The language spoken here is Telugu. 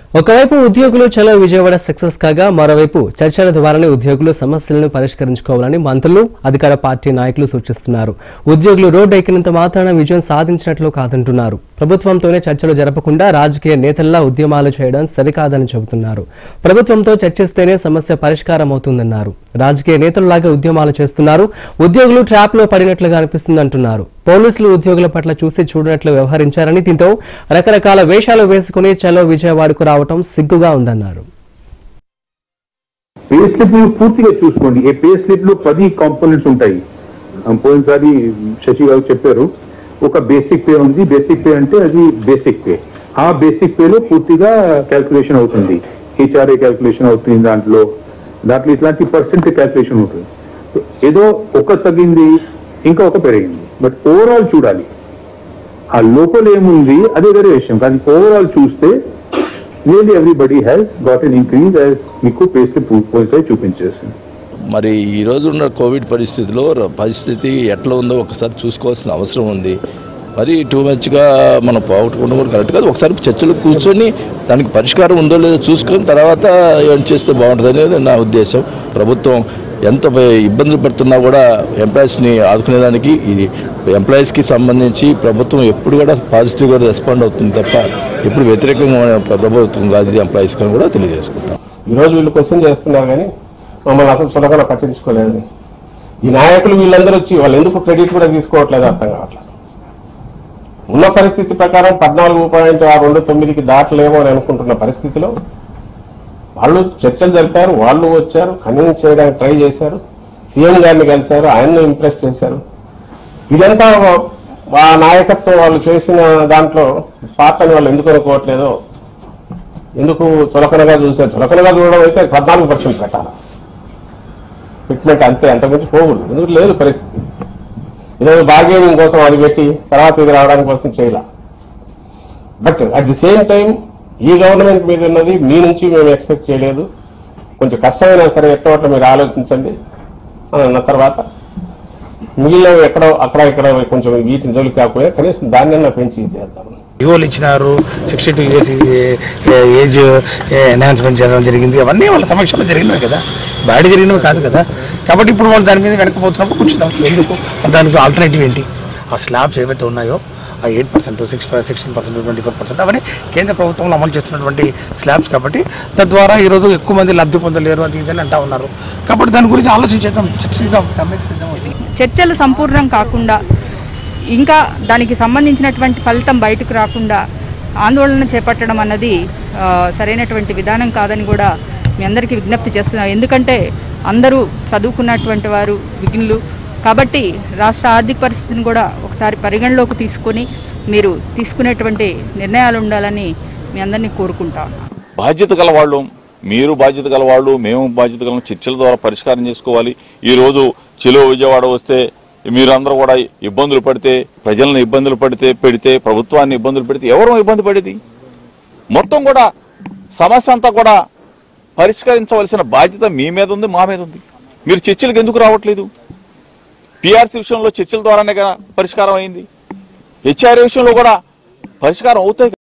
ఒకవైపు ఉద్యోగులు చలో విజయవాడ సక్సెస్ కాగా మరోవైపు చర్చల ద్వారానే ఉద్యోగులు సమస్యలను పరిష్కరించుకోవాలని మంత్రులు అధికార పార్టీ నాయకులు సూచిస్తున్నారు ఉద్యోగులు రోడ్డు ఎక్కినంత మాత్రాన విజయం సాధించినట్లు కాదంటున్నారు ప్రభుత్వంతోనే చర్చలు జరపకుండా రాజకీయ నేతల్లా ఉద్యమాలు చేయడం సరికాదని చెబుతున్నారు ప్రభుత్వంతో చర్చిస్తేనే సమస్య పరిష్కారం అవుతుందన్నారు రాజకీయ నేతలలాగా ఉద్యమాలు చేస్తున్నారు ఉద్యోగులు ట్రాప్ లో పడినట్లుగా అనిపిస్తుందంటున్నారు పోలీసులు ఉద్యోగుల పట్ల చూసి చూడనట్లు వ్యవహరించారని దీంతో రకరకాల వేషాలు వేసుకుని చలో విజయవాడకు రావటం సిగ్గుగా ఉందన్నారు పే స్లిప్ పూర్తిగా చూసుకోండి ఏ పే స్లిప్ లో పది కాంపోనెంట్స్ ఉంటాయి ఆ, పోయినసారి శశి గారు చెప్పారు ఒక బేసిక్ పే ఉంది బేసిక్ పే అంటే అది బేసిక్ పే ఆ బేసిక్ పే లో పూర్తిగా క్యాల్కులేషన్ అవుతుంది హెచ్ఆర్ఏ క్యాల్కులేషన్ అవుతుంది దాంట్లో దాంట్లో ఇట్లాంటి పర్సెంట్ క్యాల్కులేషన్ ఉంటుంది ఏదో ఒక తగ్గింది ఇంకా ఒక పెరిగింది బట్ ఓవరాల్ చూడాలి ఆ లోపల ఏముంది అదే వేరే విషయం కానీ ఓవరాల్ చూస్తే nearly everybody has got an increase as మీకు పేస్లి పోయినసారి చూపించేసింది మరి ఈ రోజు ఉన్న కోవిడ్ పరిస్థితిలో ర- పరిస్థితి ఎట్లా ఉందో ఒకసారి చూసుకోవాల్సిన అవసరం ఉంది మరి టూ మచ్గా మనం పోగొట్టుకోవడం కూడా కరెక్ట్ కాదు ఒకసారి చర్చలు కూర్చొని దానికి పరిష్కారం ఉందో లేదో చూసుకొని తర్వాత ఏం చేస్తే బాగుంటుంది అనేది నా ఉద్దేశం ప్రభుత్వం ఎంత ప- ఇబ్బందులు పడుతున్నా కూడా ఎంప్లాయీస్ని ఆదుకునేదానికి ఇది ఎంప్లాయీస్కి సంబంధించి ప్రభుత్వం ఎప్పుడు కూడా పాజిటివ్గా రెస్పాండ్ అవుతుంది తప్ప ఎప్పుడు వ్యతిరేకంగా ఉన్న ప్రభుత్వం కాదు ఇది ఎంప్లాయీస్ అని కూడా తెలియజేసుకుంటాం ఈరోజు వీళ్ళు క్వశ్చన్ చేస్తున్నారు కానీ మమ్మల్ని అసలు చులకన పట్టించుకోలేదు ఈ నాయకులు వీళ్ళందరూ వచ్చి వాళ్ళు ఎందుకు క్రెడిట్ కూడా తీసుకోవట్లేదు అర్థం కావట్లేదు ఉన్న పరిస్థితి ప్రకారం పద్నాలుగు పాయింట్ ఆ రెండు తొమ్మిదికి దాటలేమో అని అనుకుంటున్న పరిస్థితిలో వాళ్ళు చర్చలు జరిపారు వాళ్ళు వచ్చారు కన్విన్స్ చేయడానికి ట్రై చేశారు సీఎం గారిని కలిశారు ఆయన్ని ఇంప్రెస్ చేశారు ఇదంతా ఆ నాయకత్వం వాళ్ళు చేసిన దాంట్లో పార్టీని వాళ్ళు ఎందుకు అనుకోవట్లేదో ఎందుకు చులకనగా చూసారు చులకనగా చూడడం అయితే పద్నాలుగు పర్సెంట్ పెట్టాలి ఫిట్మెంట్ అంతే అంతకుమించి పోకూడదు ఎందుకు లేదు పరిస్థితి ఈరోజు బార్గెనింగ్ కోసం అది పెట్టి తర్వాత ఇది రావడానికి కోసం చేయాల but at the same time ఈ గవర్నమెంట్ మీద ఉన్నది మీ నుంచి మేము ఎక్స్పెక్ట్ చేయలేదు కొంచెం కష్టమైనా సరే ఎట్టవట్ల మీరు ఆలోచించండి అని అన్న తర్వాత మిగిలిన ఎక్కడో అక్కడ ఇక్కడ కొంచెం వీటిని జోలికి కాకపోయినా కనీసం దాన్ని పెంచి చేద్దాం ఇవోలు ఇచ్చినారు sixty two years age enhancement జరగడం జరిగింది అవన్నీ వాళ్ళ సమక్షంలో జరిగినవి కదా బయట జరిగినవి కాదు కదా కాబట్టి ఇప్పుడు వాళ్ళు దాని మీద వెనకపోతున్నప్పుడు కూర్చుందాం ఎందుకు దానికి ఆల్టర్నేటివ్ ఏంటి ఆ స్లాబ్స్ ఏవైతే ఉన్నాయో ఆ eight percent six sixteen percent twenty four percent అవన్నీ కేంద్ర ప్రభుత్వంలో అమలు చేస్తున్నటువంటి స్లాబ్స్ కాబట్టి తద్వారా ఈరోజు ఎక్కువ మంది లబ్ధి పొందలేరు అది ఇదని అంటా ఉన్నారు కాబట్టి దాని గురించి ఆలోచించేద్దాం చర్చిద్దాం సమ్మె చర్చలు సంపూర్ణం కాకుండా ఇంకా దానికి సంబంధించినటువంటి ఫలితం బయటకు రాకుండా ఆందోళన చేపట్టడం అన్నది ఆ, సరైనటువంటి విధానం కాదని కూడా మీ అందరికీ విజ్ఞప్తి చేస్తున్నాం ఎందుకంటే అందరూ చదువుకున్నటువంటి వారు విఘ్నులు కాబట్టి రాష్ట్ర ఆర్థిక పరిస్థితిని కూడా ఒకసారి పరిగణలోకి తీసుకొని మీరు తీసుకునేటువంటి నిర్ణయాలు ఉండాలని మీ అందరినీ కోరుకుంటా ఉన్నాను బాధ్యత గలవాళ్ళు మీరు బాధ్యత గలవాళ్ళు మేము బాధ్యత గల చర్చల ద్వారా పరిష్కారం చేసుకోవాలి ఈ రోజు చెలో విజయవాడ వస్తే మీరందరూ కూడా ఇబ్బందులు పడితే ప్రజలను ఇబ్బందులు పడితే పెడితే ప్రభుత్వాన్ని ఇబ్బందులు పెడితే ఎవరు ఇబ్బంది పడేది మొత్తం కూడా సమస్య అంతా కూడా పరిష్కరించవలసిన బాధ్యత మీ మీద ఉంది మా మీద ఉంది మీరు చర్చలకు ఎందుకు రావట్లేదు పిఆర్సీ విషయంలో చర్చల ద్వారానే కదా పరిష్కారం అయింది హెచ్ఆర్ఏ విషయంలో కూడా పరిష్కారం అవుతాయి